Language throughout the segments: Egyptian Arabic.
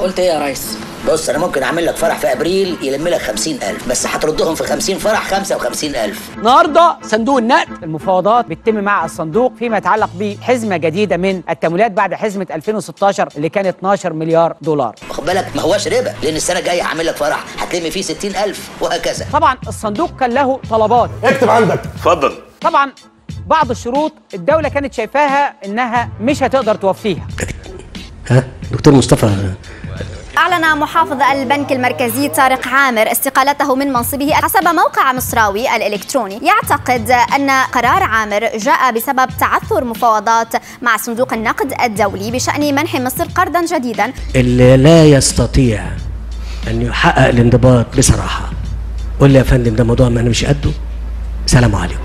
قلت ايه يا ريس بص انا ممكن اعمل لك فرح في ابريل يلم لك 50000 بس هتردهم في 50 فرح 55000 النهارده صندوق النقد المفاوضات بتتم مع الصندوق فيما يتعلق بحزمه جديده من التمويلات بعد حزمه 2016 اللي كانت 12 مليار دولار واخد بالك ما هواش ربا لان السنه الجايه هعمل لك فرح هتلم فيه 60000 وهكذا طبعا الصندوق كان له طلبات اكتب عندك اتفضل طبعا بعض الشروط الدوله كانت شايفاها انها مش هتقدر توفيها ها دكتور مصطفى أعلن محافظ البنك المركزي طارق عامر استقالته من منصبه حسب موقع مصراوي الإلكتروني يعتقد أن قرار عامر جاء بسبب تعثر مفاوضات مع صندوق النقد الدولي بشأن منح مصر قرضا جديدا اللي لا يستطيع ان يحقق الانضباط بصراحه قول لي يا فندم ده موضوع ما انا مش قده سلام عليكم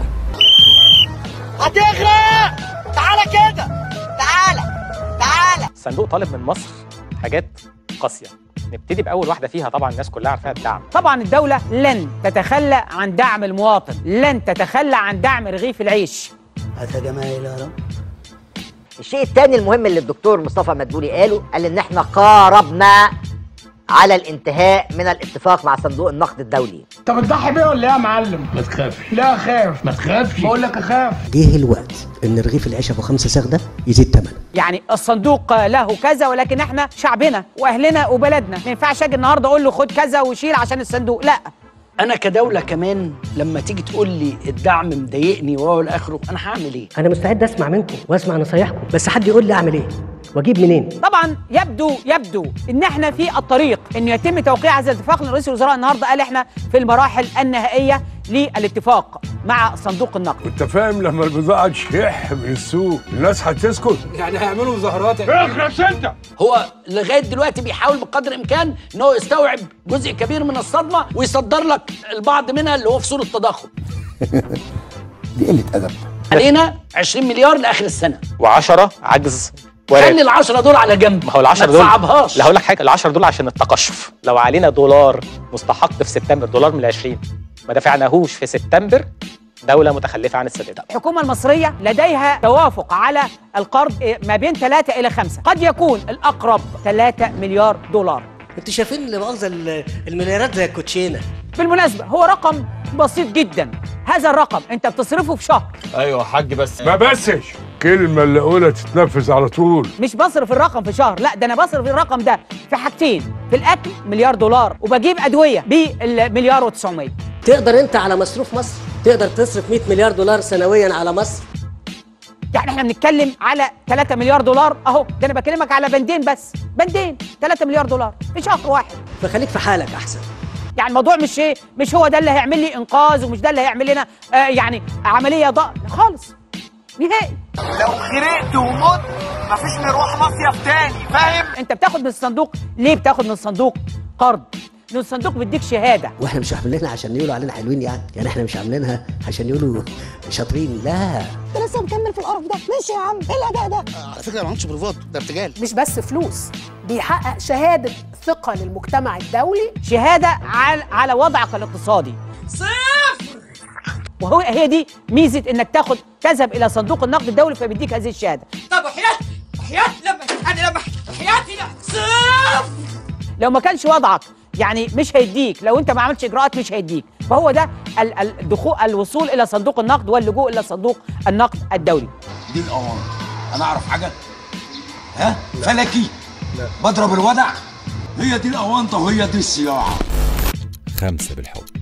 هتغرق تعالى كده تعالى تعالى الصندوق طالب من مصر حاجات قاسيه نبتدي باول واحده فيها طبعا الناس كلها عارفاها الدعم طبعا الدوله لن تتخلى عن دعم المواطن لن تتخلى عن دعم رغيف العيش هذا جمايل يا رب الشيء الثاني المهم اللي الدكتور مصطفى مدبولي قاله قال ان احنا قاربنا على الانتهاء من الاتفاق مع صندوق النقد الدولي طب تضحي بيه ولا ايه يا معلم؟ ما تخافش لا اخاف ما تخافش بقول لك اخاف جه الوقت ان رغيف العيش ابو خمسه ساغده يزيد ثمنه يعني الصندوق له كذا ولكن احنا شعبنا واهلنا وبلدنا ما ينفعش اجي النهارده اقول له خد كذا وشيل عشان الصندوق لا انا كدوله كمان لما تيجي تقول لي الدعم مضايقني وهو الاخره انا هعمل ايه انا مستعد اسمع منكم واسمع نصايحكم بس حد يقول لي اعمل ايه واجيب منين طبعا يبدو يبدو ان احنا في الطريق انه يتم توقيع هذا الاتفاق لان رئيس الوزراء النهارده قال احنا في المراحل النهائيه للاتفاق مع صندوق النقد انت فاهم لما البضاعه تشح من السوق الناس هتسكت يعني هيعملوا مظاهرات اخرس انت هو لغايه دلوقتي بيحاول بقدر الامكان ان هو يستوعب جزء كبير من الصدمه ويصدر لك البعض منها اللي هو في صوره تضخم دي قله ادب علينا 20 مليار لاخر السنه و10 عجز خلي ال 10 دول على جنب ما هو ال 10 ما دول تصعبهاش لا هقول لك حاجه ال 10 دول عشان التقشف لو علينا دولار مستحق في سبتمبر دولار من ال 20 ما دفعناهوش في سبتمبر دوله متخلفه عن السداد الحكومه المصريه لديها توافق على القرض ما بين 3 الى 5 قد يكون الاقرب 3 مليار دولار انتوا شايفين مؤاخذه المليارات زي الكوتشينه بالمناسبه هو رقم بسيط جدا هذا الرقم انت بتصرفه في شهر ايوه يا حاج بس ما بسش كلمه اللي اقولها تتنفذ على طول مش بصرف الرقم في شهر لا ده انا بصرف الرقم ده في حاجتين في الاكل مليار دولار وبجيب ادويه بالمليار و900 تقدر انت على مصروف مصر تقدر تصرف 100 مليار دولار سنويا على مصر يعني احنا بنتكلم على 3 مليار دولار اهو ده انا بكلمك على بندين بس بندين 3 مليار دولار في شهر واحد فخليك في حالك احسن يعني الموضوع مش ايه مش هو ده اللي هيعمل لي انقاذ ومش ده اللي هيعمل لنا آه يعني عمليه ضغط خالص نهائي لو غرقت ومت مفيش مروح مصيف تاني فاهم انت بتاخد من الصندوق ليه بتاخد من الصندوق قرض لان الصندوق بيديك شهاده واحنا مش عاملينها عشان يقولوا علينا حلوين يعني يعني احنا مش عاملينها عشان يقولوا شاطرين لا انت لسه مكمل في القرف ده ماشي يا عم ايه الاداء ده على فكره ما عملتش بروفات ده ارتجال مش بس فلوس بيحقق شهاده ثقه للمجتمع الدولي شهاده على على وضعك الاقتصادي صفر وهو هي دي ميزه انك تاخد تذهب الى صندوق النقد الدولي فبيديك هذه الشهاده طب وحياتي وحياتي لما انا لما حياتي لا صفر لو ما كانش وضعك يعني مش هيديك لو انت ما عملتش اجراءات مش هيديك فهو ده ال- ال- الدخول الوصول الى صندوق النقد واللجوء الى صندوق النقد الدولي دي الاوان انا اعرف حاجه ها فلكي بضرب الودع هي دي الاونطه وهي دي الصياعه خمسة بالحب